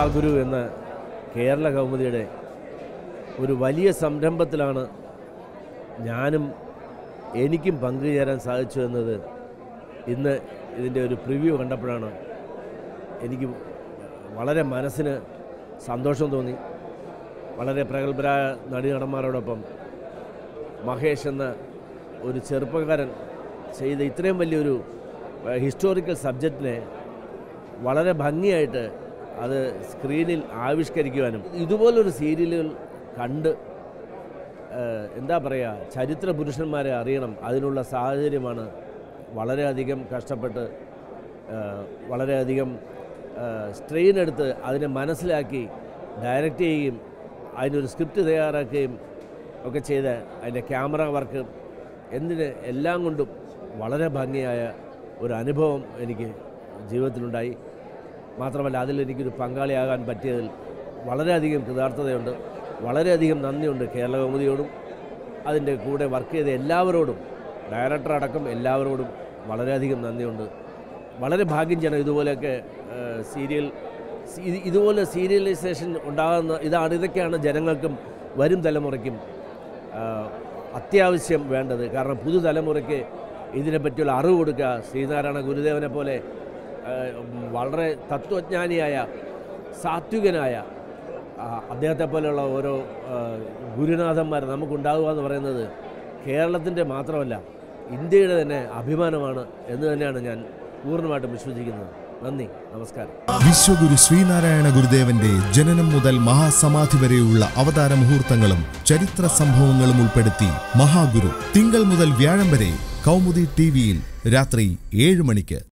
മഹാഗുരു എന്ന കേരള കൗമുദിയുടെ ഒരു വലിയ സംരംഭത്തിലാണ് ഞാനും എനിക്കും പങ്കുചേരാൻ സാധിച്ചു എന്നത് ഇന്ന് ഇതിൻ്റെ ഒരു പ്രിവ്യൂ കണ്ടപ്പോഴാണ് എനിക്ക് വളരെ മനസ്സിന് സന്തോഷം തോന്നി വളരെ പ്രഗത്ഭരായ നടീനടന്മാരോടൊപ്പം മഹേഷ് എന്ന ഒരു ചെറുപ്പക്കാരൻ ചെയ്ത ഇത്രയും വലിയൊരു ഹിസ്റ്റോറിക്കൽ സബ്ജക്റ്റിനെ വളരെ ഭംഗിയായിട്ട് അത് സ്ക്രീനിൽ ആവിഷ്കരിക്കുവാനും ഇതുപോലൊരു സീരിയലുകൾ കണ്ട് ഏഹ്, എന്താ പറയുക ചരിത്ര പുരുഷന്മാരെ അറിയണം അതിനുള്ള സാഹചര്യമാണ് വളരെയധികം കഷ്ടപ്പെട്ട് ഏഹ്, വളരെയധികം സ്ട്രെയിൻ എടുത്ത് അതിനെ മനസ്സിലാക്കി ഡയറക്റ്റ് ചെയ്യുകയും അതിനൊരു സ്ക്രിപ്റ്റ് തയ്യാറാക്കുകയും ഒക്കെ ചെയ്ത് അതിൻ്റെ ക്യാമറ വർക്ക് എന്തിന് എല്ലാം കൊണ്ടും വളരെ ഭംഗിയായ ഒരു അനുഭവം എനിക്ക് ജീവിതത്തിലുണ്ടായി മാത്രമല്ല അതിലെനിക്കൊരു പങ്കാളിയാകാൻ പറ്റിയതിൽ വളരെയധികം കൃതാർത്ഥതയുണ്ട് വളരെയധികം നന്ദിയുണ്ട് കേരള കൗമുദിയോടും അതിൻ്റെ കൂടെ വർക്ക് ചെയ്ത എല്ലാവരോടും ഡയറക്ടർ അടക്കം എല്ലാവരോടും വളരെയധികം നന്ദിയുണ്ട് വളരെ ഭാഗ്യം ചെയ്യണം ഇതുപോലെയൊക്കെ ഏഹ്, സീരിയൽ സീ- ഇതുപോലെ സീരിയലൈസേഷൻ ഉണ്ടാകുന്ന ഇതാണ് ഇതൊക്കെയാണ് ജനങ്ങൾക്കും വരും തലമുറയ്ക്കും ആഹ്, അത്യാവശ്യം വേണ്ടത് കാരണം പുതുതലമുറയ്ക്ക് ഇതിനെപ്പറ്റിയുള്ള അറിവ് കൊടുക്കുക ശ്രീനാരായണ ഗുരുദേവനെ പോലെ ആഹ്, വളരെ തത്വജ്ഞാനിയായ സാത്വികനായ ആ, അദ്ദേഹത്തെ പോലെയുള്ള ഓരോ ആ, ഗുരുനാഥന്മാർ നമുക്കുണ്ടാകുക എന്ന് പറയുന്നത് കേരളത്തിൻ്റെ മാത്രമല്ല ഇന്ത്യയുടെ തന്നെ അഭിമാനമാണ് എന്ന് തന്നെയാണ് ഞാൻ പൂർണ്ണമായിട്ടും വിശ്വസിക്കുന്നത് നന്ദി നമസ്കാരം വിശ്വഗുരു ശ്രീനാരായണ ഗുരുദേവന്റെ ജനനം മുതൽ മഹാസമാധി വരെയുള്ള അവതാര മുഹൂർത്തങ്ങളും ചരിത്ര സംഭവങ്ങളും ഉൾപ്പെടുത്തി മഹാഗുരു തിങ്കൾ മുതൽ വ്യാഴം വരെ കൗമുദി ടിവിയിൽ രാത്രി ഏഴ് മണിക്ക്